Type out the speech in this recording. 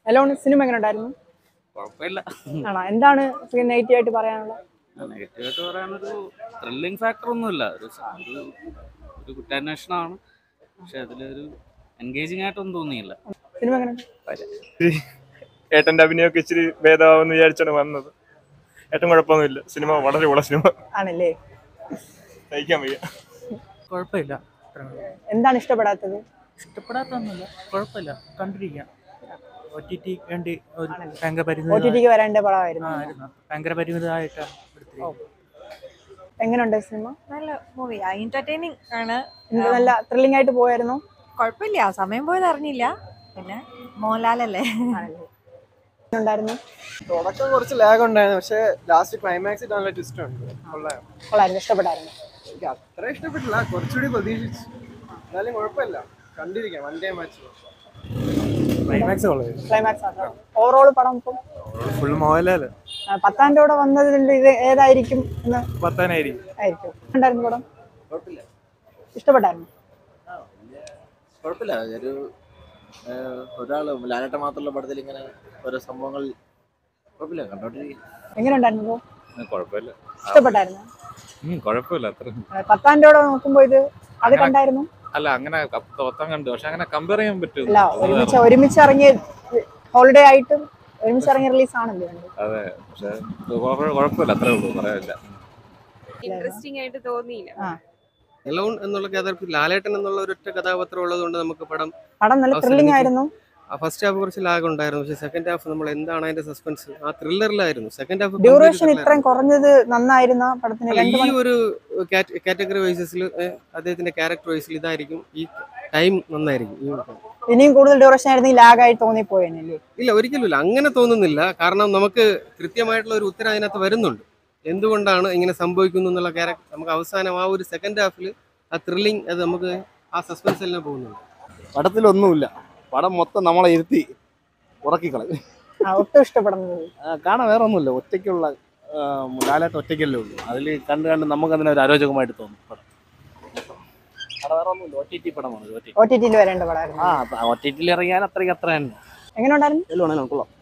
Hello cinema എങ്ങനെ ഉണ്ടായിരുന്നു കുഴപ്പമില്ല ആണോ എന്താണ് നെഗറ്റീവ് ആയിട്ട് പറയാനുള്ളത് നെഗറ്റീവായിട്ട് പറയാനൊരു ത്രില്ലിംഗ് ഫാക്ടർ ഒന്നുമില്ല ഒരു സ- ഒരു ഒരു കുറ്റാന്വേഷണമാണ് പക്ഷെ അതിലൊരു എൻഗേജിങ് ആയിട്ടൊന്നും തോന്നിയില്ല സിനിമ എങ്ങനെ ഏട്ടന്റെ അഭിനയമൊക്കെ ഇച്ചിരി ഭേദമാവെന്ന് വിചാരിച്ചാണ് വന്നത് ഏട്ടൻ കുഴപ്പമൊന്നുമില്ല സിനിമ വളരെ ഉള്ള സിനിമ ആണല്ലേ സഹിക്കാൻ വയ്യ കുഴപ്പമില്ല എന്താണ് ഇഷ്ടപ്പെടാത്തത് ഇഷ്ടപ്പെടാത്തൊന്നുമില്ല കുഴപ്പമില്ല കണ്ടിരിക്കാം ഒ ടി ടി വേണ്ടി ഒരു ഭയങ്കര ഒ ടി പരിമിതി ടിക്ക് വരേണ്ട പടമായിരുന്നു ആയിരുന്നു ഭയങ്കര പരിമിതമായിട്ടാണ് എടുത്തിരിക്കുന്നത് എങ്ങനെയുണ്ട് സിനിമ നല്ല മൂവിയാ എന്റർടൈനിങ് ആണ് എന്ത് നല്ല ത്രില്ലിംഗ് ആയിട്ട് പോയായിരുന്നു കുഴപ്പമില്ല സമയം പോയത് അറിഞ്ഞില്ല പിന്നെ മോഹൻലാലല്ലേ ആണല്ലേ ഉണ്ടായിരുന്നു തുടക്കം കുറച്ച് ലാഗ് ഉണ്ടായിരുന്നു പക്ഷേ ലാസ്റ്റ് ക്ലൈമാക്സിൽ നല്ല ട്വിസ്റ്റ് ഉണ്ട് കൊള്ളാം കൊള്ളായിരുന്നു ഇഷ്ടപ്പെട്ടായിരുന്നു എനിക്ക് അത്ര ഇഷ്ടപ്പെട്ടില്ല കുറച്ചുകൂടി പ്രതീക്ഷിച്ചു എന്നാലും കുഴപ്പമില്ല കണ്ടിരിക്കാം വൺ ഡേ മാച്ച് ക്ലൈമാക്സ് കൊള്ളാം ക്ലൈമാക്സ് ഓവറോൾ പടം ഇപ്പം ഫുൾ മോഹൻലാൽ ആ, പത്താം രൂപ വന്നതിൽ ഇത് ഏതായിരിക്കും എന്ന് പത്താനായിരിക്കും ആയിരിക്കും ഉണ്ടായിരുന്നു പടം കുഴപ്പമില്ല ഇഷ്ടപ്പെട്ടായിരുന്നു കുഴപ്പമില്ല ഒരു ഒരാൾ ലാലേട്ട മാത്രമുള്ള പടത്തിൽ ഇങ്ങനെ ഓരോ സംഭവങ്ങൾ കുഴപ്പമില്ല കണ്ടോണ്ടിരിക്കും എങ്ങനെ ഉണ്ടായിരുന്നു ഇപ്പൊ കുഴപ്പമില്ല ഇഷ്ടപ്പെട്ടായിരുന്നു കുഴപ്പമില്ല അത്ര പത്താം രൂപ നോക്കുമ്പോ ഇത് അത് കണ്ടായിരുന്നു അല്ല അങ്ങനെ പത്താം കണ്ടു പക്ഷെ അങ്ങനെ കമ്പയർ ചെയ്യാൻ പറ്റും അല്ല ഒരുമിച്ച് ഒരുമിച്ച് ഇറങ്ങിയ ഹോളിഡേ ആയിട്ടും ഒരുമിച്ച് ഇറങ്ങിയ റിലീസ് ആണല്ലോ ഇത്. അതെ പക്ഷെ കുഴപ്പമില്ല അത്രേ ഉള്ളൂ പറയാനില്ല ഇൻട്രസ്റ്റിംഗ് ആയിട്ട് തോന്നിയില്ല എലോൺ എന്നുള്ള കഥാപാത്രം ലാലേട്ടൻ എന്നുള്ള ഒരൊറ്റ കഥാപാത്രം ഉള്ളതുകൊണ്ട് നമുക്ക് പടം പടം നല്ല അവസാനിച്ച് ത്രില്ലിംഗ് ആയിരുന്നു ഫസ്റ്റ് ഹാഫ് കുറച്ച് ലാഗ് ഉണ്ടായിരുന്നു പക്ഷേ സെക്കൻഡ് ഹാഫ് നമ്മൾ എന്താണ് അതിന്റെ സസ്പെൻസ് ആ ത്രില്ലറിലായിരുന്നു സെക്കൻഡ് ഹാഫ് ഡ്യൂറേഷൻ ഇത്രയും കുറഞ്ഞത് നന്നായിരുന്ന പടത്തിന് രണ്ട് ഈ മണി ഒരു കാറ്റഗറി വൈസസിൽ അദ്ദേഹത്തിന്റെ ക്യാരക്ടർ വൈസിൽ ഇതായിരിക്കും ഈ ടൈം നന്നായിരിക്കും ഈ ഇനിയും കൂടുതൽ ഡ്യൂറേഷൻ ആയിരുന്നെങ്കിൽ ലാഗ് ആയി തോന്നിപ്പോയെന്നല്ലേ ഇല്ല ഒരിക്കലും ഇല്ല അങ്ങനെ തോന്നുന്നില്ല കാരണം നമുക്ക് കൃത്യമായിട്ടുള്ള ഒരു ഉത്തരം അതിനകത്ത് വരുന്നുണ്ട് എന്തുകൊണ്ടാണ് ഇങ്ങനെ സംഭവിക്കുന്നു എന്നുള്ള ക്യാരക്ടർ നമുക്ക് അവസാനം ആ ഒരു സെക്കൻഡ് ഹാഫിൽ ആ ത്രില്ലിങ് അത് നമുക്ക് ആ സസ്പെൻസ് എല്ലാം പോകുന്നുണ്ട് പടത്തിലൊന്നുമില്ല പടം മൊത്തം നമ്മളെ ഇരുത്തി ഉറക്കിക്കളയും ആ, ഒട്ടും ഇഷ്ടപ്പെടുന്നത് ആ, കാണാൻ വേറെ ഒന്നുമില്ല ഒറ്റയ്ക്കുള്ള ആ, ലാലേട്ടൻ ഒറ്റയ്ക്കല്ലേ ഉള്ളൂ അതിൽ കണ്ട് കണ്ട് നമുക്ക് അതിനെ ഒരു അരോചകമായിട്ട് തോന്നും പടം പടം വേറെ ഒന്നുമില്ല ഒ ടി ടി പടമാണ് ഒ ടി ഒ ടി ടിയിൽ വരേണ്ട പടമായിരുന്നു ആ ഒ ടി ടിയിൽ ഇറങ്ങിയാൽ അത്രയ്ക്ക് അത്ര തന്നെ എങ്ങനെ ഉണ്ടായിരുന്നു എല്ലാം കൊള്ളാം